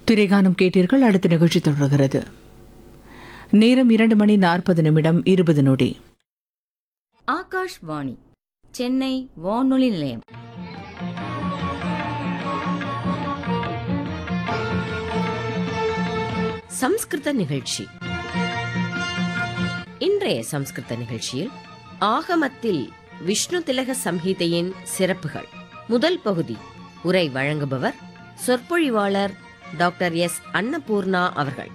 திரைகானம் கேட்டீர்கள் அடுத்த நிகழ்ச்சி தொடர்கிறது நேரம் இரண்டு மணி நாற்பது நிமிடம் இருபது நொடி ஆகாஷ்வாணி சென்னை வானொலி நிலையம் சம்ஸ்கிருத நிகழ்ச்சி இன்றைய சம்ஸ்கிருத நிகழ்ச்சியில் ஆகமத்தில் விஷ்ணு திலக சம்ஹிதையின் சிறப்புகள் முதல் பகுதி உரை வழங்குபவர் சொற்பொழிவாளர் டாக்டர் எஸ் அன்னபூர்ணா அவர்கள்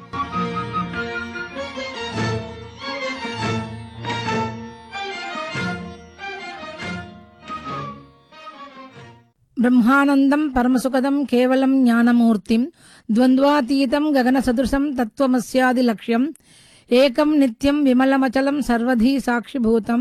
బ్రహ్మానందం పరమసుఖదం కేవలం జ్ఞానమూర్తిం ద్వంద్వాతీతం గగనసదృశం తత్వమస్యాది లక్ష్యం ఏకం నిత్యం విమలమచలం సర్వధీ సాక్షిభూతం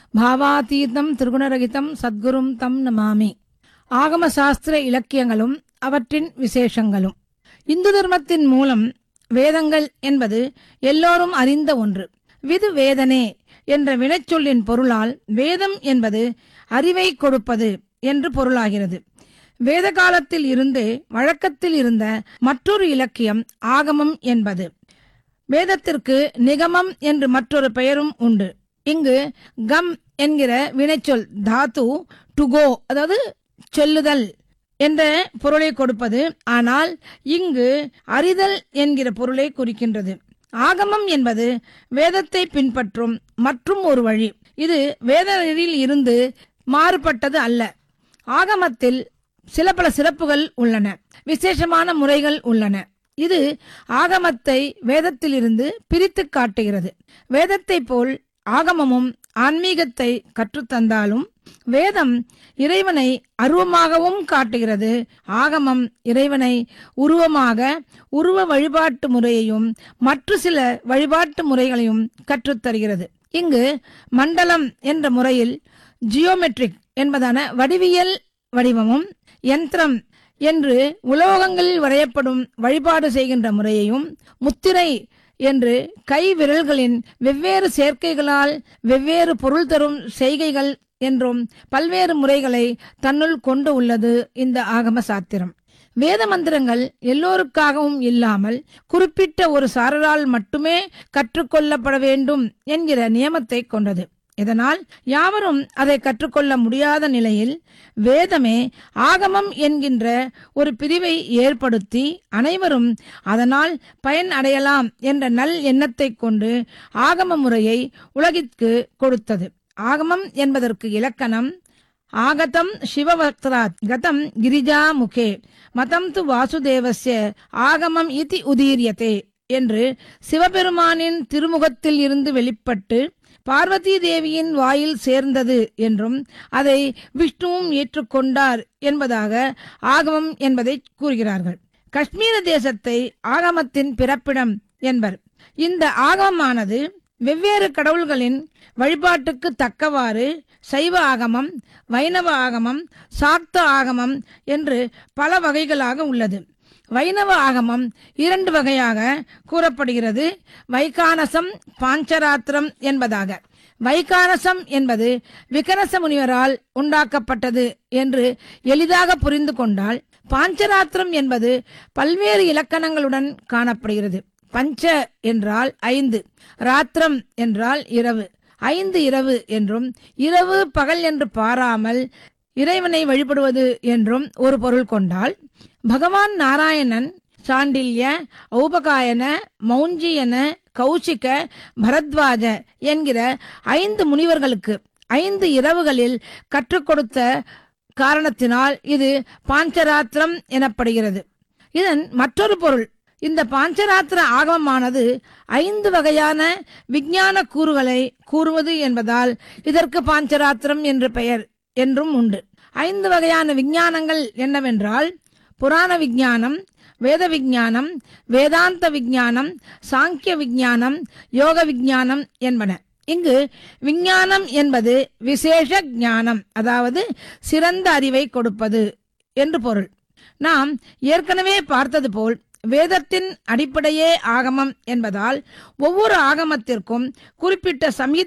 భావాతீதம் திரிகுணரகிதம் சத்குரும் தம் நமாமி ஆகம சாஸ்திர இலக்கியங்களும் அவற்றின் விசேஷங்களும் இந்து தர்மத்தின் மூலம் வேதங்கள் என்பது எல்லோரும் அறிந்த ஒன்று விது வேதனே என்ற வினைச்சொல்லின் பொருளால் வேதம் என்பது அறிவை கொடுப்பது என்று பொருளாகிறது வேத காலத்தில் இருந்தே வழக்கத்தில் இருந்த மற்றொரு இலக்கியம் ஆகமம் என்பது வேதத்திற்கு நிகமம் என்று மற்றொரு பெயரும் உண்டு இங்கு கம் என்கிற வினைச்சொல் தாத்து டு கோ அதாவது சொல்லுதல் என்ற பொருளை கொடுப்பது ஆனால் இங்கு அறிதல் என்கிற பொருளை குறிக்கின்றது ஆகமம் என்பது வேதத்தை பின்பற்றும் மற்றும் ஒரு வழி இது வேத நெறியில் இருந்து மாறுபட்டது அல்ல ஆகமத்தில் சில பல சிறப்புகள் உள்ளன விசேஷமான முறைகள் உள்ளன இது ஆகமத்தை வேதத்திலிருந்து பிரித்து காட்டுகிறது வேதத்தை போல் ஆகமமும் ஆன்மீகத்தை கற்றுத்தந்தாலும் வேதம் இறைவனை அருவமாகவும் காட்டுகிறது ஆகமம் இறைவனை உருவமாக உருவ வழிபாட்டு முறையையும் மற்ற சில வழிபாட்டு முறைகளையும் கற்றுத்தருகிறது இங்கு மண்டலம் என்ற முறையில் ஜியோமெட்ரிக் என்பதான வடிவியல் வடிவமும் யந்திரம் என்று உலோகங்களில் வரையப்படும் வழிபாடு செய்கின்ற முறையையும் முத்திரை என்று கை விரல்களின் வெவ்வேறு சேர்க்கைகளால் வெவ்வேறு பொருள் தரும் செய்கைகள் என்றும் பல்வேறு முறைகளை தன்னுள் கொண்டு உள்ளது இந்த ஆகம சாத்திரம் வேத மந்திரங்கள் எல்லோருக்காகவும் இல்லாமல் குறிப்பிட்ட ஒரு சாரரால் மட்டுமே கற்றுக்கொள்ளப்பட வேண்டும் என்கிற நியமத்தை கொண்டது இதனால் யாவரும் அதை கற்றுக்கொள்ள முடியாத நிலையில் வேதமே ஆகமம் என்கின்ற ஒரு பிரிவை ஏற்படுத்தி அனைவரும் அதனால் பயன் அடையலாம் என்ற நல் எண்ணத்தை கொண்டு ஆகம முறையை உலகிற்கு கொடுத்தது ஆகமம் என்பதற்கு இலக்கணம் ஆகதம் சிவவக்ராத் கதம் கிரிஜா முகே மதம் து வாசுதேவஸ்ய ஆகமம் இதி உதீரியதே என்று சிவபெருமானின் திருமுகத்தில் இருந்து வெளிப்பட்டு பார்வதி தேவியின் வாயில் சேர்ந்தது என்றும் அதை விஷ்ணுவும் ஏற்றுக்கொண்டார் என்பதாக ஆகமம் என்பதை கூறுகிறார்கள் காஷ்மீர தேசத்தை ஆகமத்தின் பிறப்பிடம் என்பர் இந்த ஆகமமானது வெவ்வேறு கடவுள்களின் வழிபாட்டுக்கு தக்கவாறு சைவ ஆகமம் வைணவ ஆகமம் சாக்த ஆகமம் என்று பல வகைகளாக உள்ளது வைணவ ஆகமம் இரண்டு வகையாக கூறப்படுகிறது வைகானசம் பாஞ்சராத்திரம் என்பதாக வைகானசம் என்பது விகனச முனிவரால் உண்டாக்கப்பட்டது என்று எளிதாக புரிந்து கொண்டால் பாஞ்சராத்திரம் என்பது பல்வேறு இலக்கணங்களுடன் காணப்படுகிறது பஞ்ச என்றால் ஐந்து ராத்திரம் என்றால் இரவு ஐந்து இரவு என்றும் இரவு பகல் என்று பாராமல் இறைவனை வழிபடுவது என்றும் ஒரு பொருள் கொண்டால் பகவான் நாராயணன் சாண்டில்ய ஔபகாயன மௌஞ்சியன கௌசிக பரத்வாஜ என்கிற ஐந்து முனிவர்களுக்கு ஐந்து இரவுகளில் கற்றுக் கொடுத்த காரணத்தினால் இது பாஞ்சராத்திரம் எனப்படுகிறது இதன் மற்றொரு பொருள் இந்த பாஞ்சராத்திர ஆகமமானது ஐந்து வகையான விஞ்ஞான கூறுகளை கூறுவது என்பதால் இதற்கு பாஞ்சராத்திரம் என்று பெயர் என்றும் உண்டு ஐந்து வகையான விஞ்ஞானங்கள் என்னவென்றால் புராண விஞ்ஞானம் வேத விஞ்ஞானம் வேதாந்த விஞ்ஞானம் சாங்கிய விஞ்ஞானம் யோக விஞ்ஞானம் என்பன இங்கு விஞ்ஞானம் என்பது விசேஷ ஞானம் அதாவது சிறந்த அறிவை கொடுப்பது என்று பொருள் நாம் ஏற்கனவே பார்த்தது போல் வேதத்தின் அடிப்படையே ஆகமம் என்பதால் ஒவ்வொரு ஆகமத்திற்கும் குறிப்பிட்ட சம்ஹித